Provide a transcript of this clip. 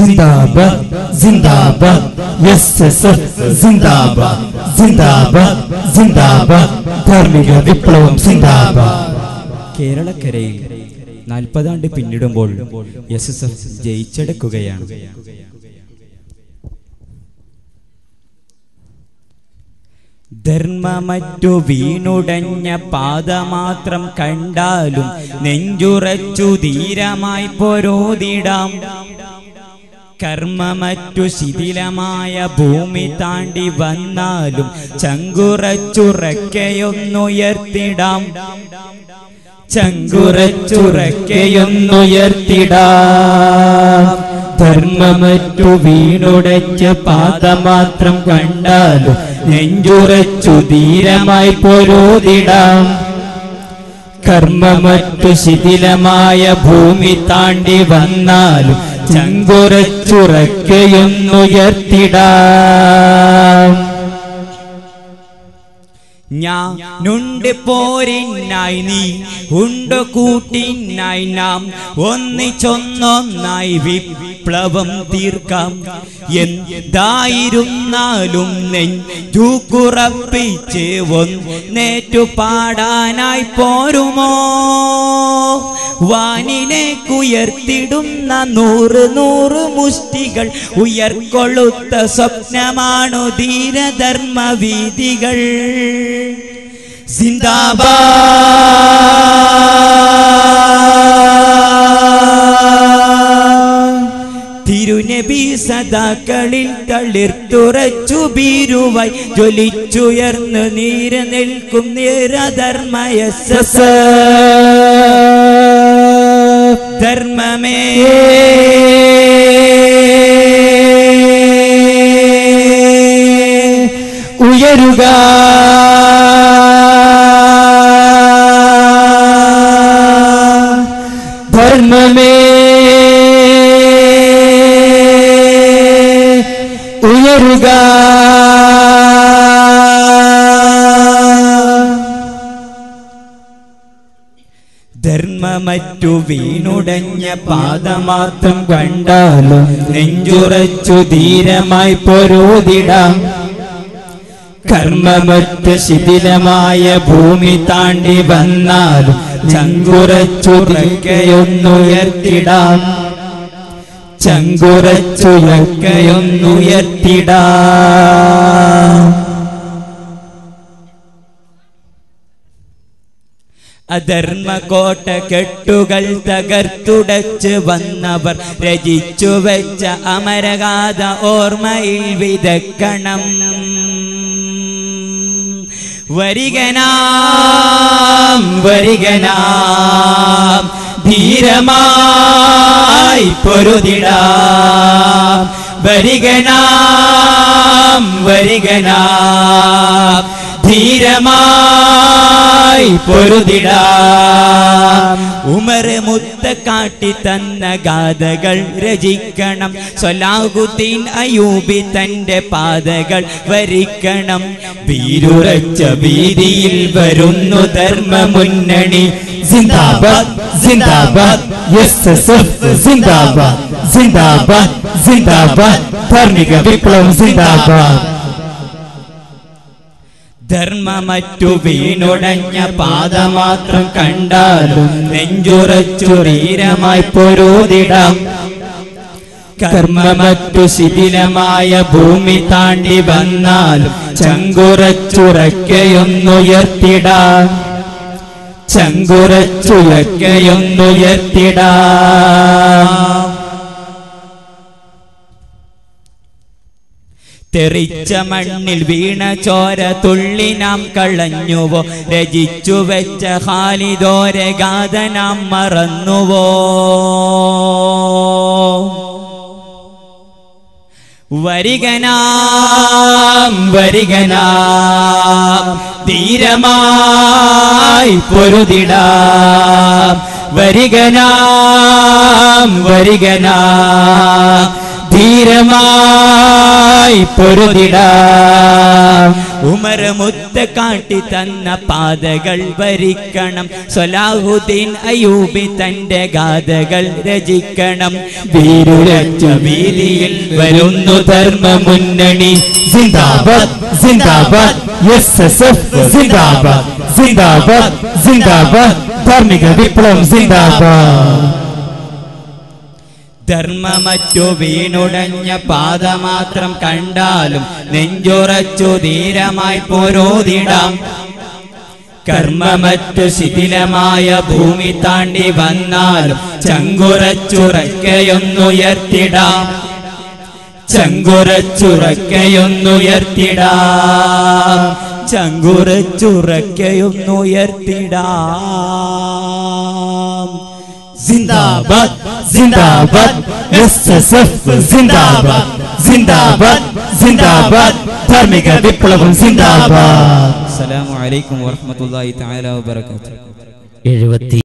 ജിന്ദാബാദ് ജിന്ദാബാദ് S S F ജിന്ദാബാദ് ജിന്ദാബാദ് ജിന്ദാബാദ് ധാർമ്മിക വിപ്ലവം ജിന്ദാബാദ് കേരളക്കരയിൽ നാൽപ്പതാണ്ട് പിന്നിടുമ്പോൾ എസ് എസ് എഫ് ജയിച്ചെടുക്കുകയാണ് ധർമ്മമറ്റു വീണുടഞ്ഞ പാത മാത്രം കണ്ടാലും നെഞ്ചുറച്ചു ധീരമായി പൊരോതിടാം കർമ്മമറ്റു ശിഥിലമായ ഭൂമി താണ്ടി വന്നാലും ചങ്കുറച്ചുറക്കയൊന്നുയർത്തിടാം ചങ്കുറച്ചുറക്കയൊന്നുയർത്തിടാം ധർമ്മമറ്റു വീണുടച്ച പാത മാത്രം കണ്ടാലും നെഞ്ചുറച്ചു ധീരമായി പൊരോതിടാം കർമ്മമറ്റു ശിഥിലമായ ഭൂമി താണ്ടി വന്നാലും ചങ്കുറച്ചുറക്കയൊന്നുയർത്തിടാം ഞാനുണ്ട് പോരിനായി നീ ഉണ്ട് കൂട്ടിനായി നാം ഒന്നിച്ചൊന്നൊന്നായി വിപ്ലവം തീർക്കാം എന്തായിരുന്നാലും നെഞ്ചുക്കുറപ്പിച്ച് ഒന്നേറ്റു പാടാനായി പോരുമോ വാനിലേക്കുയർത്തിടുന്ന നൂറ് നൂറ് മുഷ്ടികൾ ഉയർക്കൊള്ളുത്ത സ്വപ്നമാണു ധീരധർമ്മ വീതികൾ സിന്ദാബാദ് തിരുനബി സദാക്കളിൽ തളിർത്തുറച്ചു ബീരുവായി ജ്വലിച്ചുയർന്നു നീര നിൽക്കും നിരധർമ്മയസ ധർമ്മമേ ഉയരുക ധർമ്മമേ ഉയരുക ധർമ്മമറ്റു വീണുടഞ്ഞ പാത മാത്രം കണ്ടാലും നെഞ്ചുറച്ചു ധീരമായി പൊരോതിടാം കർമ്മമറ്റ ശിഥിലമായ ഭൂമി താണ്ടി വന്നാലും ചങ്കുറച്ചുറക്കയൊന്നുയർത്തിടാം ചങ്കുറച്ചുയർക്കയൊന്നുയർത്തിടാം അധർമ്മകോട്ട കെട്ടുകൾ തകർത്തുടച്ച് വന്നവർ രചിച്ചു വെച്ച അമരഗാഥ ഓർമ്മയിൽ വിതക്കണം വരികനാം വരികനാം ധീരമായി പൊരുതിടാം വരികനാം വരികനാം ധീരമായി പൊരുതിടാം ഉമർ മുത്ത കാട്ടി തന്ന ഗാഥകൾ രചിക്കണം സൊലാഹുദ്ദീൻ അയൂബി തന്റെ പാതകൾ വരിക്കണം വീരുറച്ച വീതിയിൽ വരുന്നു ധർമ്മ മുന്നണി ജിന്ദാബാദ് ജിന്ദാബാദ് എസ് എസ് എഫ് ജിന്ദാബാദ് ജിന്ദാബാദ് ജിന്ദാബാദ് ധാർമ്മിക വിപ്ലവം ജിന്ദാബാദ് ധർമ്മമറ്റു വീണുടഞ്ഞ പാത മാത്രം കണ്ടാലും നെഞ്ചുറച്ചു ധീരമായി പൊരുതിടാം കർമ്മമറ്റു ശിഥിലമായ ഭൂമി താണ്ടി വന്നാലും ചങ്കുറച്ചുറക്കയൊന്നുയർത്തിടാം ചങ്കുറച്ചുറക്കയൊന്നുയർത്തിടാം തെറിച്ച മണ്ണിൽ വീണ ചോര തുള്ളി നാം കളഞ്ഞുവോ രചിച്ചു വെച്ച ഹാലിദോര ഗാഥ നാം മറന്നുവോ വരികനാം വരികനാം ധീരമായി പൊരുതിടാം വരികനാം വരികനാം ധീരമായി പൊരുതിടാം ഉമർ മുത്ത കാട്ടി തന്ന പാതകൾ ഭരിക്കണം സൊലാഹുദ്ദീൻ അയൂബി തന്റെ ഗാഥകൾ രചിക്കണം വീരുരച്ച വീതിയിൽ വരുന്നു ധർമ്മ മുന്നണി സിന്ദാബാദ് സിന്ദാബാദ് എസ് എസ് എഫ് സിന്ദാബാദ് സിന്ദാബാദ് സിന്ദാബാദ് ധാർമ്മിക വിപ്ലവം സിന്ദാബാദ് ധർമ്മമറ്റു വീണുടഞ്ഞ പാത മാത്രം കണ്ടാലും നെഞ്ചുറച്ചു ധീരമായി പോരോതിടാം കർമ്മമറ്റു ശിഥിലമായ ഭൂമി താണ്ടി വന്നാലും ചങ്കുറച്ചുറക്കയൊന്നുയർത്തിടാം ചങ്കുറച്ചുറക്കയൊന്നുയർത്തിടാം ചങ്കുറച്ചുറക്കയൊന്നുയർത്തിടാം സിന്ദാബാദ് സിന്ദാബാദ് എസ് എസ് എഫ് സിന്ദാബാദ് സിന്ദാബാദ് സിന്ദാബാദ് ധാർമ്മിക വിപ്ലവം സിന്ദാബാദ് അസ്സലാമു അലൈക്കും വറഹ്മത്തുള്ളാഹി തആല വബറകാതുഹു എഴുപത്തി